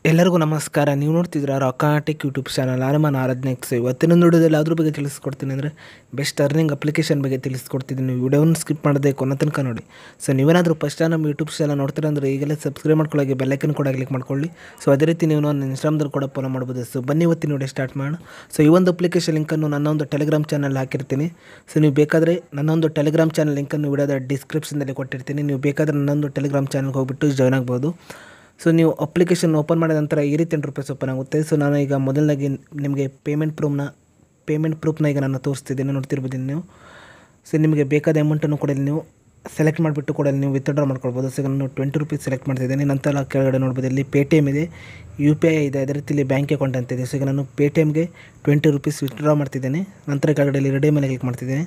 ಎಲ್ಲರಿಗೂ ನಮಸ್ಕಾರ ನೀವು ನೋಡ್ತಿದ್ದೀರಾ ರಾಕಾಟಿಕ್ ಯೂಟ್ಯೂಬ್ ಚಾನಲ್ ಆರಮನ್ ಆರಾಧನೆಕ್ಸ್ ಇವತ್ತಿನ ವಿಡಿಯೋದಲ್ಲಿ ಅದ್ರ ಬಗ್ಗೆ ತಿಳಿಸ್ಕೊಡ್ತೀನಿ ಅಂದರೆ ಬೆಸ್ಟ್ ಅರ್ನಿಂಗ್ ಅಪ್ಲಿಕೇಶನ್ ಬಗ್ಗೆ ತಿಳಿಸ್ಕೊಡ್ತಿದ್ದೀನಿ ವಿಡಿಯೋವನ್ನು ಸ್ಕಿಪ್ ಮಾಡದೆ ಕೊನೆ ತನಕ ನೋಡಿ ಸೊ ನೀವೇನಾದರೂ ಫಸ್ಟ್ ನಮ್ಮ ಯೂಟ್ಯೂಬ್ ಚಾನಲ್ ನೋಡ್ತೀರಾ ಅಂದರೆ ಈಗಲೇ ಸಬ್ಸ್ಕ್ರೈಬ್ ಮಾಡ್ಕೊಳ್ಳೋಕೆ ಬೆಲ್ಲೈಕನ್ ಕೂಡ ಕ್ಲಿಕ್ ಮಾಡ್ಕೊಳ್ಳಿ ಸೊ ಅದೇ ರೀತಿ ನೀವು ನನ್ನ ಇನ್ಸ್ಟಾಗ್ರಾಮ್ದಲ್ಲಿ ಕೂಡ ಫಾಲೋ ಮಾಡ್ಬೋದು ಸೊ ಬನ್ನಿ ಇವತ್ತಿನ ವಿಡಿಯೋ ಸ್ಟಾರ್ಟ್ ಮಾಡೋಣ ಸೊ ಈ ಒಂದು ಅಪ್ಲಿಕೇಶನ್ ಲಿಂಕನ್ನು ನನ್ನ ಒಂದು ಟೆಲಿಗ್ರಾಮ್ ಚಾನಲ್ ಹಾಕಿರ್ತೀನಿ ಸೊ ನೀವು ಬೇಕಾದರೆ ನನ್ನೊಂದು ಟೆಲಿಗ್ರಾಮ್ ಚಾನಲ್ ಲಿಂಕನ್ನು ವಿಡಿಯೋದ ಡಿಸ್ಕ್ರಿಪ್ಷನ್ದಲ್ಲಿ ಕೊಟ್ಟಿರ್ತೀನಿ ನೀವು ಬೇಕಾದರೆ ನನ್ನೊಂದು ಟೆಲಿಗ್ರಾಮ್ ಚಾನಲ್ಗೆ ಹೋಗ್ಬಿಟ್ಟು ಜಾಯ್ನ್ ಆಗ್ಬೋದು ಸೊ ನೀವು ಅಪ್ಲಿಕೇಶನ್ ಓಪನ್ ಮಾಡಿದ ನಂತರ ಈ ರೀತಿ ಎಂಟು ರೂಪಾಯಿ ಓಪನ್ ಆಗುತ್ತೆ ಸೊ ನಾನು ಈಗ ಮೊದಲನಾಗಿ ನಿಮಗೆ ಪೇಮೆಂಟ್ ಪ್ರೂಫ್ನ ಪೇಮೆಂಟ್ ಪ್ರೂಫ್ನ ಈಗ ನಾನು ತೋರಿಸ್ತಿದ್ದೀನಿ ನೋಡ್ತಿರ್ಬೋದು ಇಲ್ಲಿ ನೀವು ಸೊ ನಿಮಗೆ ಬೇಕಾದ ಅಮೌಂಟನ್ನು ಕೂಡ ಇಲ್ಲಿ ನೀವು ಸೆಲೆಕ್ಟ್ ಮಾಡಿಬಿಟ್ಟು ಕೂಡ ಇಲ್ಲಿ ನೀವು ವಿತ್ಡ್ರಾ ಮಾಡ್ಕೊಳ್ಬೋದು ಸೊ ಈಗ ನಾನು ಟ್ವೆಂಟಿ ರುಪೀಸ್ ಸೆಲೆಕ್ಟ್ ಮಾಡ್ತಿದ್ದೀನಿ ನಂತರ ಕೆಳಗಡೆ ನೋಡ್ಬೋದು ಇಲ್ಲಿ ಪೇ ಟಿ ಎಮ್ ಇದೆ ಯು ಪಿ ಐ ಇದೆ ಅದೇ ರೀತಿ ಇಲ್ಲಿ ಬ್ಯಾಂಕ್ ಅಕೌಂಟ್ ಅಂತ ಇದೆ ಸೊ ಈಗ ನಾನು ಪೇ ಟಿ ಎಮ್ಗೆ ಟ್ವೆಂಟಿ ರುಪೀಸ್ ವಿತ್ಡ್ರಾ ಮಾಡ್ತಿದ್ದೇನೆ ನಂತರ ಕೆಳಗಡೆ ಇಲ್ಲಿ ರೆಡಿ ಮೇಲೆ ಕ್ಲಿಕ್ ಮಾಡ್ತಿದ್ದೇನೆ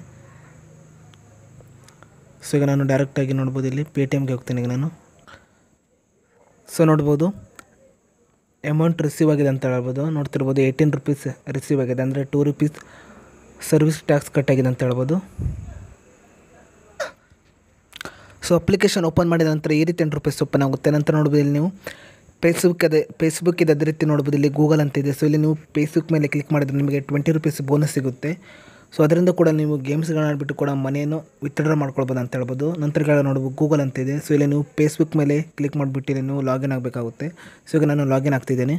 ಸೊ ಈಗ ನಾನು ಡೈರೆಕ್ಟಾಗಿ ನೋಡ್ಬೋದು ಇಲ್ಲಿ ಪೇ ಟಿ ಎಮ್ಗೆ ಹೋಗ್ತೇನೆ ಈಗ ನಾನು ಸೊ ನೋಡ್ಬೋದು ಅಮೌಂಟ್ ರಿಸೀವ್ ಆಗಿದೆ ಅಂತ ಹೇಳ್ಬೋದು ನೋಡ್ತಿರ್ಬೋದು ಏಯ್ಟೀನ್ ರುಪೀಸ್ ರಿಸೀವ್ ಆಗಿದೆ ಅಂದರೆ two rupees service tax cut ಆಗಿದೆ ಅಂತ ಹೇಳ್ಬೋದು ಸೊ ಅಪ್ಲಿಕೇಶನ್ ಓಪನ್ ಮಾಡಿದ ನಂತರ ಈ ರೀತಿ ಎಂಟು ರೂಪೀಸ್ ಓಪನ್ ಆಗುತ್ತೆ ನಂತರ ನೋಡ್ಬೋದು ಇಲ್ಲಿ ನೀವು ಫೇಸ್ಬುಕ್ ಅದೇ ಫೇಸ್ಬುಕ್ ಇದೆ ಅದೇ ರೀತಿ ನೋಡ್ಬೋದು ಇಲ್ಲಿ ಗೂಗಲ್ ಅಂತ ಇದೆ ಸೊ ಇಲ್ಲಿ ನೀವು ಫೇಸ್ಬುಕ್ ಮೇಲೆ ಕ್ಲಿಕ್ ಮಾಡಿದ್ರೆ ನಿಮಗೆ ಟ್ವೆಂಟಿ ರುಪೀಸ್ ಬೋನಸ್ ಸಿಗುತ್ತೆ ಸೊ ಅದರಿಂದ ಕೂಡ ನೀವು ಗೇಮ್ಸ್ಗಳನ್ನ ಆಡ್ಬಿಟ್ಟು ಕೂಡ ಮನೆಯನ್ನು ವಿತ್ಡ್ರಾ ಮಾಡ್ಕೊಳ್ಬೋದು ಅಂತ ಹೇಳ್ಬೋದು ನಂತರ ಕೆಳಗೆ ನೋಡ್ಬೋದು ಗೂಗಲ್ ಅಂತ ಇದೆ ಸೊ ಇಲ್ಲಿ ನೀವು ಫೇಸ್ಬುಕ್ ಮೇಲೆ ಕ್ಲಿಕ್ ಮಾಡಿಬಿಟ್ಟು ಇಲ್ಲಿ ನೀವು ಲಾಗಿನ್ ಆಗಬೇಕಾಗುತ್ತೆ ಸೊ ಈಗ ನಾನು ಲಾಗಿನ್ ಆಗ್ತಿದ್ದೇನೆ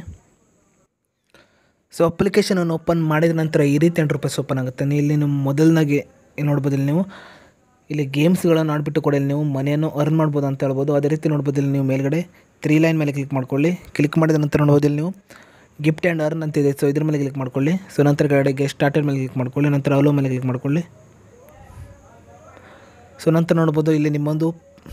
ಸೊ ಅಪ್ಲಿಕೇಶನನ್ನು ಓಪನ್ ಮಾಡಿದ ನಂತರ ಈ ರೀತಿ ಎಂಟು ರೂಪಾಯಿ ಓಪನ್ ಆಗುತ್ತೆ ನೀವು ಇಲ್ಲಿ ನೀವು ಮೊದಲನಾಗಿ ನೋಡ್ಬೋದು ಇಲ್ಲಿ ನೀವು ಇಲ್ಲಿ ಗೇಮ್ಸ್ಗಳನ್ನು ಆಡ್ಬಿಟ್ಟು ಕೂಡ ಇಲ್ಲಿ ನೀವು ಮನೆಯನ್ನು ಅರ್ನ್ ಮಾಡ್ಬೋದು ಅಂತ ಹೇಳ್ಬೋದು ಅದೇ ರೀತಿ ನೋಡ್ಬೋದು ಇಲ್ಲಿ ನೀವು ಮೇಲ್ಗಡೆ ತ್ರೀ ಲೈನ್ ಮೇಲೆ ಕ್ಲಿಕ್ ಮಾಡ್ಕೊಳ್ಳಿ ಕ್ಲಿಕ್ ಮಾಡಿದ ನಂತರ ನೋಡ್ಬೋದು ಇಲ್ಲಿ ನೀವು ಗಿಫ್ಟ್ ಆ್ಯಂಡ್ ಅರ್ನ್ ಅಂತಿದೆ ಸೊ ಇದ್ರ ಮೇಲೆ ಕ್ಲಿಕ್ ಮಾಡ್ಕೊಳ್ಳಿ ಸೊ ನಂತರ ಕಡೆಗೆ ಸ್ಟಾರ್ಟರ್ ಮೇಲೆ ಕ್ಲಿಕ್ ಮಾಡ್ಕೊಳ್ಳಿ ನಂತರ ಅಲೋ ಮೇಲೆ ಕ್ಲಿಕ್ ಮಾಡ್ಕೊಳ್ಳಿ ಸೊ ನಂತರ ನೋಡ್ಬೋದು ಇಲ್ಲಿ ನಿಮ್ಮೊಂದು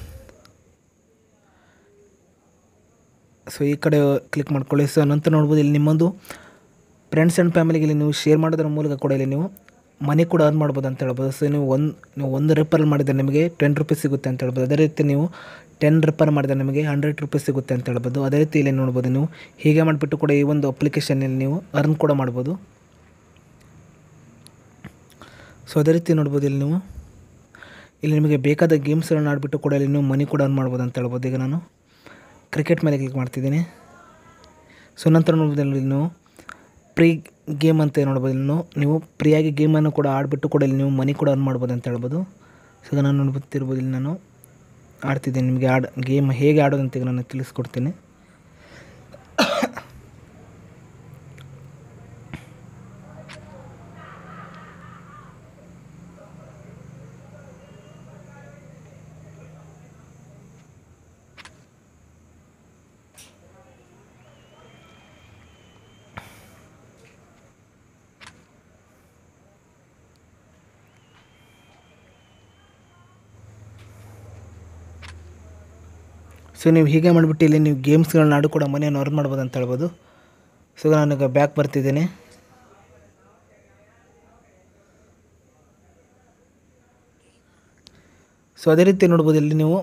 ಸೊ ಈ ಕಡೆ ಕ್ಲಿಕ್ ಮಾಡ್ಕೊಳ್ಳಿ ಸೊ ನಂತರ ನೋಡ್ಬೋದು ಇಲ್ಲಿ ನಿಮ್ಮೊಂದು ಫ್ರೆಂಡ್ಸ್ ಆ್ಯಂಡ್ ಫ್ಯಾಮಿಲಿಗೆ ಇಲ್ಲಿ ನೀವು ಶೇರ್ ಮಾಡೋದ್ರ ಮೂಲಕ ಕೂಡ ಇಲ್ಲಿ ನೀವು ಮನಿ ಕೂಡ ಅರ್ನ್ ಮಾಡ್ಬೋದು ಅಂತ ಹೇಳ್ಬೋದು ಸೊ ನೀವು ಒಂದು ನೀವು ಒಂದು ರೆಫರ್ ಮಾಡಿದರೆ ನಿಮಗೆ ಟೆನ್ ರುಪೀಸ್ ಸಿಗುತ್ತೆ ಅಂತ ಹೇಳ್ಬೋದು ಅದೇ ರೀತಿ ನೀವು ಟೆನ್ ರೆಫರ್ ಮಾಡಿದರೆ ನಿಮಗೆ ಹಂಡ್ರೆಡ್ ರುಪೀಸ್ ಸಿಗುತ್ತೆ ಅಂತ ಹೇಳ್ಬೋದು ಅದೇ ರೀತಿ ಇಲ್ಲಿ ನೋಡ್ಬೋದು ನೀವು ಹೀಗೆ ಮಾಡಿಬಿಟ್ಟು ಕೂಡ ಈ ಒಂದು ಅಪ್ಲಿಕೇಶನಲ್ಲಿ ನೀವು ಅರ್ನ್ ಕೂಡ ಮಾಡ್ಬೋದು ಸೊ ಅದೇ ರೀತಿ ನೋಡ್ಬೋದು ಇಲ್ಲಿ ನೀವು ಇಲ್ಲಿ ನಿಮಗೆ ಬೇಕಾದ ಗೇಮ್ಸ್ಗಳನ್ನು ಆಡಿಬಿಟ್ಟು ಕೂಡ ಇಲ್ಲಿ ನೀವು ಮನಿ ಕೂಡ ಅರ್ನ್ ಮಾಡ್ಬೋದು ಅಂತ ಹೇಳ್ಬೋದು ಈಗ ನಾನು ಕ್ರಿಕೆಟ್ ಮೇಲೆ ಕ್ಲಿಕ್ ಮಾಡ್ತಿದ್ದೀನಿ ಸೊ ನಂತರ ನೋಡ್ಬೋದು ಇಲ್ಲಿ ನೀವು ಪ್ರೀ ಗೇಮ್ ಅಂತ ನೋಡ್ಬೋದು ಇಲ್ಲಿ ನೀವು ನೀವು ಫ್ರೀಯಾಗಿ ಗೇಮನ್ನು ಕೂಡ ಆಡಿಬಿಟ್ಟು ಕೂಡ ಇಲ್ಲಿ ನೀವು ಮನಿ ಕೂಡ ಅರ್ನ್ ಮಾಡ್ಬೋದು ಅಂತ ಹೇಳ್ಬೋದು ಸೊ ಈಗ ನಾನು ನೋಡ್ಬೋತಿರ್ಬೋದು ಇಲ್ಲಿ ನಾನು ಆಡ್ತಿದ್ದೀನಿ ನಿಮಗೆ ಆಡ್ ಗೇಮ್ ಹೇಗೆ ಆಡೋದು ಅಂತ ಈಗ ನಾನು ತಿಳಿಸ್ಕೊಡ್ತೀನಿ ಸೊ ನೀವು ಹೀಗೆ ಮಾಡಿಬಿಟ್ಟು ಇಲ್ಲಿ ನೀವು ಗೇಮ್ಸ್ಗಳನ್ನ ಆಡು ಕೂಡ ಮನೆಯನ್ನು ಅರ್ನ್ ಮಾಡ್ಬೋದು ಅಂತ ಹೇಳ್ಬೋದು ಸೊ ನಾನೀಗ ಬ್ಯಾಕ್ ಬರ್ತಿದ್ದೀನಿ ಸೊ ಅದೇ ರೀತಿ ನೋಡ್ಬೋದು ಇಲ್ಲಿ ನೀವು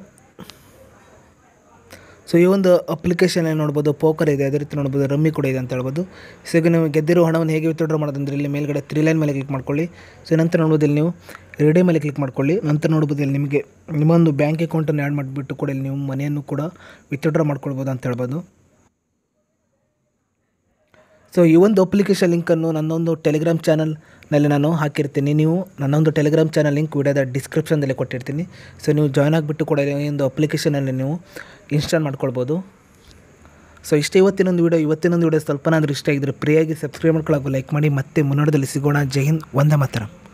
ಸೊ ಈ ಒಂದು ಅಪ್ಲಿಕೇಶನಲ್ಲಿ ನೋಡ್ಬೋದು ಪೋಕರ್ ಇದೆ ಅದೇ ರೀತಿ ನೋಡ್ಬೋದು ರಮ್ಮಿ ಕೂಡ ಇದೆ ಅಂತ ಹೇಳ್ಬೋದು ಸೊ ಈಗ ನೀವು ಗೆದ್ದಿರೋ ಹಣವನ್ನು ಹೇಗೆ ವಿತ್ಡ್ರಾ ಮಾಡೋದಂದ್ರೆ ಇಲ್ಲಿ ಮೇಲ್ಗಡೆ ತ್ರೀ ಲೈನ್ ಮೇಲೆ ಕ್ಲಿಕ್ ಮಾಡ್ಕೊಳ್ಳಿ ಸೊ ನಂತರ ನೋಡ್ಬೋದು ಇಲ್ಲಿ ನೀವು ರೆಡಿ ಮೇಲೆ ಕ್ಲಿಕ್ ಮಾಡ್ಕೊಳ್ಳಿ ನಂತರ ನೋಡ್ಬೋದು ಇಲ್ಲಿ ನಿಮಗೆ ನಿಮ್ಮೊಂದು ಬ್ಯಾಂಕ್ ಅಕೌಂಟನ್ನು ಆ್ಯಡ್ ಮಾಡಿಬಿಟ್ಟು ಕೂಡ ಇಲ್ಲಿ ನೀವು ಮನೆಯನ್ನು ಕೂಡ ವಿತ್ಡ್ರಾ ಮಾಡ್ಕೊಳ್ಬೋದು ಅಂತ ಹೇಳ್ಬೋದು ಸೊ ಈ ಒಂದು ಅಪ್ಲಿಕೇಶನ್ ಲಿಂಕನ್ನು ನನ್ನೊಂದು ಟೆಲಿಗ್ರಾಮ್ ಚಾನಲ್ನಲ್ಲಿ ನಾನು ಹಾಕಿರ್ತೀನಿ ನೀವು ನನ್ನೊಂದು ಟೆಲಿಗ್ರಾಮ್ ಚಾನಲ್ ಲಿಂಕ್ ವಿಡಿಯೋದ ಡಿಸ್ಕ್ರಿಪ್ಷನ್ದಲ್ಲಿ ಕೊಟ್ಟಿರ್ತೀನಿ ಸೊ ನೀವು ಜಾಯ್ನ್ ಆಗಿಬಿಟ್ಟು ಕೂಡ ಈ ಒಂದು ಅಪ್ಲಿಕೇಶನಲ್ಲಿ ನೀವು ಇನ್ಸ್ಟಾಲ್ ಮಾಡ್ಕೊಳ್ಬೋದು ಸೊ ಇಷ್ಟೇ ಇವತ್ತಿನೊಂದು ವೀಡಿಯೋ ಇವತ್ತಿನೊಂದು ವೀಡಿಯೋ ಸ್ವಲ್ಪನಾದರೂ ಇಷ್ಟ ಆಗಿದ್ರೆ ಫ್ರೀಯಾಗಿ ಸಬ್ಸ್ಕ್ರೈಬ್ ಮಾಡ್ಕೊಳ್ಳೋಕೆ ಲೈಕ್ ಮಾಡಿ ಮತ್ತೆ ಮುನ್ನೋಟದಲ್ಲಿ ಸಿಗೋಣ ಜೈ ಹಿಂದ್ ಒಂದೇ ಮಾತ್ರ